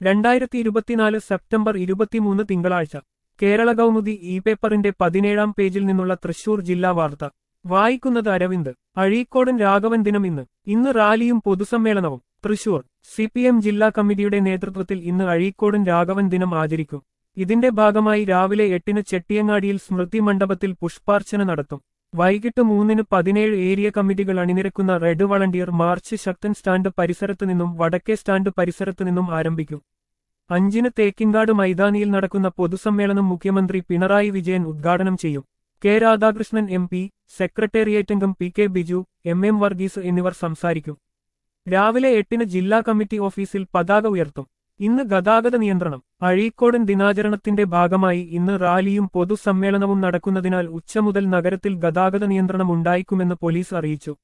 രണ്ടായിരത്തി ഇരുപത്തിനാല് സെപ്റ്റംബർ ഇരുപത്തിമൂന്ന് തിങ്കളാഴ്ച കേരള കൗമുദി ഇ പേപ്പറിന്റെ പതിനേഴാം പേജിൽ നിന്നുള്ള തൃശൂർ ജില്ലാ വാർത്ത വായിക്കുന്നത് അരവിന്ദ് അഴീക്കോടൻ രാഘവൻ ദിനം ഇന്ന് ഇന്ന് റാലിയും പൊതുസമ്മേളനവും തൃശൂർ സി പി എം ജില്ലാ കമ്മിറ്റിയുടെ നേതൃത്വത്തിൽ ഇന്ന് അഴീക്കോടൻ രാഘവൻ ദിനം ആചരിക്കും ഇതിന്റെ ഭാഗമായി രാവിലെ എട്ടിന് ചെട്ടിയങ്ങാടിയിൽ സ്മൃതി മണ്ഡപത്തിൽ പുഷ്പാർച്ചന നടത്തും വൈകിട്ട് മൂന്നിന് പതിനേഴ് ഏരിയ കമ്മിറ്റികൾ അണിനിരക്കുന്ന red volunteer march Sakthan stand പരിസരത്തു നിന്നും വടക്കേ സ്റ്റാൻഡ് പരിസരത്തു നിന്നും ആരംഭിക്കും അഞ്ചിന് തേക്കിൻകാട് മൈതാനിയിൽ നടക്കുന്ന പൊതുസമ്മേളനം മുഖ്യമന്ത്രി പിണറായി വിജയൻ ഉദ്ഘാടനം ചെയ്യും K Radhakrishnan M P secretariat അംഗം P K Biju M M Varghese എന്നിവർ സംസാരിക്കും രാവിലെ എട്ടിന് ജില്ലാ കമ്മിറ്റി ഓഫീസിൽ പതാക ഉയർത്തും ഇന്ന് ഗതാഗത നിയന്ത്രണം അഴീക്കോടൻ ദിനാചരണത്തിന്റെ ഭാഗമായി ഇന്ന് റാലിയും പൊതുസമ്മേളനവും നടക്കുന്നതിനാൽ ഉച്ച മുതൽ നഗരത്തിൽ ഗതാഗത നിയന്ത്രണം ഉണ്ടായിരിക്കുമെന്ന് പോലീസ് അറിയിച്ചു